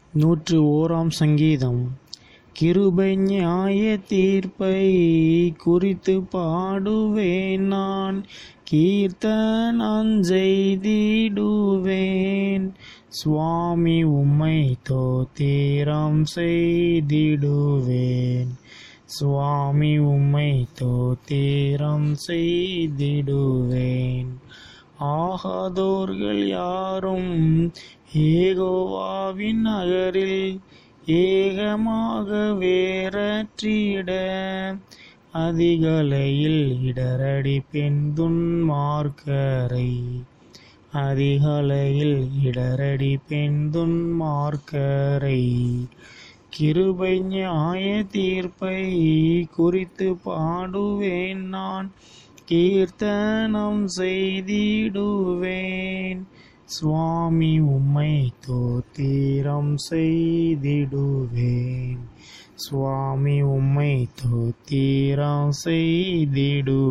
நூற்று ஓராம் சங்கீதம் கிருபை நியாய தீர்ப்பை குறித்து பாடுவேன் நான் கீர்த்தனம் செய்திடுவேன் சுவாமி உம்மை தோத்திரம் செய்திடுவேன் சுவாமி உம்மை தோத்திரம் செய்திடுவேன் ஆகாதோர்கள் யாரும் ஏகோவாவின் நகரில் ஏகமாக வேறற்றிட அதிகலையில் இடரடி பெண்துன் மார்க்கரை அதிகலையில் இடரடி பெண்துன் மார்க்கரை கிருபை நியாய தீர்ப்பை குறித்து பாடுவேன் நான் கீர்த்தனம் செய்திடுவேன் சுவாமி உம்மை தோத்திரம் செய்திடுவேன் சுவாமி உம்மை தோத்திரம் செய்திடுவேன்